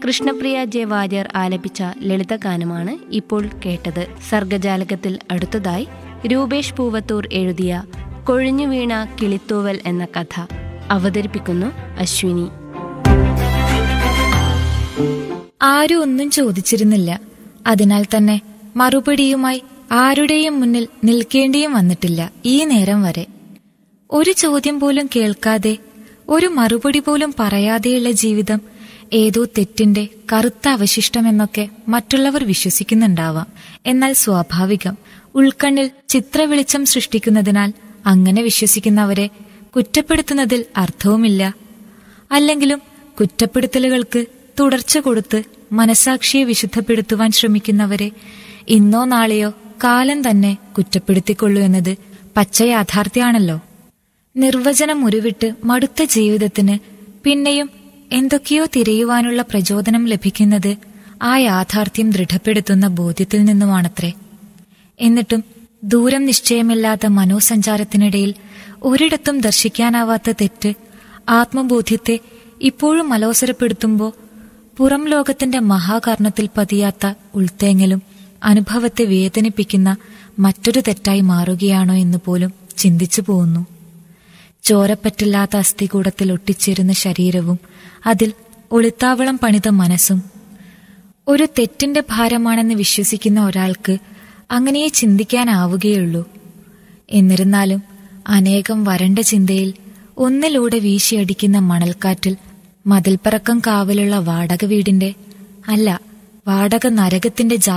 Krishnapriya J Warrier ആലപിച്ച ലളിതഗാനമാണ് ഇപ്പോൾ കേട്ടത് സർഗജാലകത്തിൽ അടുത്തതായി രൂപേഷ് പൂവത്തൂർ എഴുതിയ കൊഴിഞ്ഞു വീണ കിളിത്തൂവൽ എന്ന കഥ അവതരിപ്പിക്കുന്നു അശ്വിനി ആരും ഒന്നും ചോദിച്ചിരുന്നില്ല അതിനാൽ തന്നെ മറുപടിയുമായി ആരുടെയും മുന്നിൽ നിൽക്കേണ്ടിയും വന്നിട്ടില്ല ഈ നേരം വരെ ഒരു ചോദ്യം പോലും കേൾക്കാതെ ഒരു മറുപടി പോലും പറയാതെയുള്ള ജീവിതം ഏതോ തെറ്റിന്റെ കറുത്ത അവശിഷ്ടമെന്നൊക്കെ മറ്റുള്ളവർ വിശ്വസിക്കുന്നുണ്ടാവാം എന്നാൽ സ്വാഭാവികം ഉൾക്കണ്ണിൽ ചിത്രവെളിച്ചം സൃഷ്ടിക്കുന്നതിനാൽ അങ്ങനെ വിശ്വസിക്കുന്നവരെ കുറ്റപ്പെടുത്തുന്നതിൽ അർത്ഥവുമില്ല അല്ലെങ്കിലും കുറ്റപ്പെടുത്തലുകൾക്ക് തുടർച്ച കൊടുത്ത് മനസാക്ഷിയെ വിശുദ്ധപ്പെടുത്തുവാൻ ശ്രമിക്കുന്നവരെ ഇന്നോ നാളെയോ കാലം തന്നെ കുറ്റപ്പെടുത്തിക്കൊള്ളൂ എന്നത് പച്ച യാഥാർത്ഥ്യമാണല്ലോ നിർവചനം ഉരുവിട്ട് മടുത്ത ജീവിതത്തിന് പിന്നെയും എന്തൊക്കെയോ തിരയുവാനുള്ള പ്രചോദനം ലഭിക്കുന്നത് ആ യാഥാർത്ഥ്യം ദൃഢപ്പെടുത്തുന്ന ബോധ്യത്തിൽ നിന്നുമാണത്രേ എന്നിട്ടും ദൂരം നിശ്ചയമില്ലാത്ത മനോസഞ്ചാരത്തിനിടയിൽ ഒരിടത്തും ദർശിക്കാനാവാത്ത തെറ്റ് ആത്മബോധ്യത്തെ ഇപ്പോഴും അലോസരപ്പെടുത്തുമ്പോൾ പുറം ലോകത്തിന്റെ മഹാകർണത്തിൽ പതിയാത്ത ഉൾത്തേങ്ങലും അനുഭവത്തെ വേദനിപ്പിക്കുന്ന മറ്റൊരു തെറ്റായി മാറുകയാണോ എന്ന് പോലും ചിന്തിച്ചു പോകുന്നു ചോരപ്പറ്റില്ലാത്ത അസ്ഥികൂടത്തിൽ ഒട്ടിച്ചേരുന്ന ശരീരവും അതിൽ ഒളിത്താവളം പണിത മനസ്സും ഒരു തെറ്റിന്റെ ഭാരമാണെന്ന് വിശ്വസിക്കുന്ന ഒരാൾക്ക് അങ്ങനെയേ ചിന്തിക്കാനാവുകയുള്ളൂ എന്നിരുന്നാലും അനേകം വരണ്ട ചിന്തയിൽ ഒന്നിലൂടെ വീശിയടിക്കുന്ന മണൽക്കാറ്റിൽ മതിൽപ്പറക്കം കാവലുള്ള വാടക വീടിന്റെ അല്ല വാടക നരകത്തിന്റെ